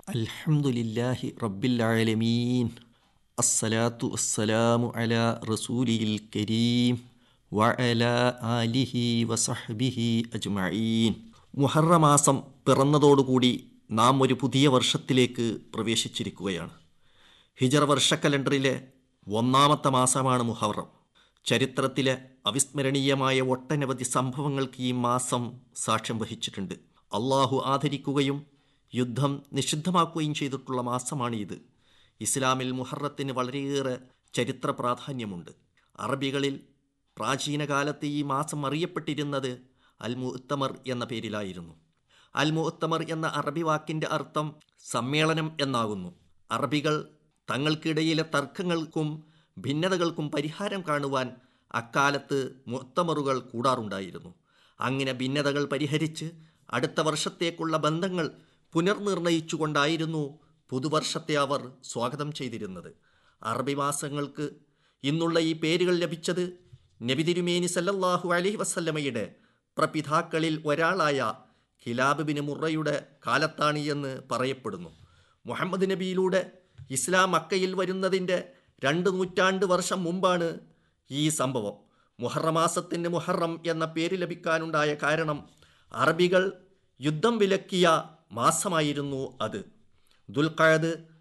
അൽഹംദുലില്ലാഹി റബ്ബിൽ ആലമീൻ അസ്സലാത്തു വസ്സലാമു അലാ റസൂലിൽ കരീം വഅല ആലിഹി വസഹ്ബിഹി അജ്മഈൻ മുഹറമാസം പിറന്നതോടുകൂടി നാം ഒരു പുതിയ വർഷത്തിലേക്ക് പ്രവേശിച്ചിരിക്കുകയാണ് ഹിജറ വർഷ കലണ്ടറിലെ ഒന്നാമത്തെ മാസമാണ് മുഹറം ചരിത്രത്തിലെ അവിസ്മരണീയമായ ഒട്ടനവധി സംഭവങ്ങൾക്ക് ഈ മാസം സാക്ഷ്യം വഹിച്ചിട്ടുണ്ട് അള്ളാഹു ആദരിക്കുകയും യുദ്ധം നിഷിദ്ധമാക്കുകയും ചെയ്തിട്ടുള്ള മാസമാണ് ഇത് ഇസ്ലാമിൽ മുഹറത്തിന് വളരെയേറെ ചരിത്ര പ്രാധാന്യമുണ്ട് അറബികളിൽ പ്രാചീന കാലത്ത് ഈ മാസം അറിയപ്പെട്ടിരുന്നത് അൽ മുഅത്തമർ എന്ന പേരിലായിരുന്നു അൽ മുഅത്തമർ എന്ന അറബി വാക്കിൻ്റെ അർത്ഥം സമ്മേളനം എന്നാകുന്നു അറബികൾ തങ്ങൾക്കിടയിലെ തർക്കങ്ങൾക്കും ഭിന്നതകൾക്കും പരിഹാരം കാണുവാൻ അക്കാലത്ത് മുത്തമറുകൾ കൂടാറുണ്ടായിരുന്നു അങ്ങനെ ഭിന്നതകൾ പരിഹരിച്ച് അടുത്ത വർഷത്തേക്കുള്ള ബന്ധങ്ങൾ പുനർനിർണയിച്ചുകൊണ്ടായിരുന്നു പുതുവർഷത്തെ അവർ സ്വാഗതം ചെയ്തിരുന്നത് അറബി മാസങ്ങൾക്ക് ഇന്നുള്ള ഈ പേരുകൾ ലഭിച്ചത് നബി തിരുമേനി സല്ലല്ലാഹു അലൈഹി വസല്ലമയുടെ പ്രപിതാക്കളിൽ ഒരാളായ ഖിലാബ് ബിൻ മുറയുടെ കാലത്താണ് എന്ന് പറയപ്പെടുന്നു മുഹമ്മദ് നബിയിലൂടെ ഇസ്ലാം മക്കയിൽ വരുന്നതിൻ്റെ രണ്ട് നൂറ്റാണ്ട് വർഷം മുമ്പാണ് ഈ സംഭവം മുഹറമാസത്തിന് മുഹറം എന്ന പേര് ലഭിക്കാനുണ്ടായ കാരണം അറബികൾ യുദ്ധം വിലക്കിയ മാസമായിരുന്നു അത് ദുൽഖാദ്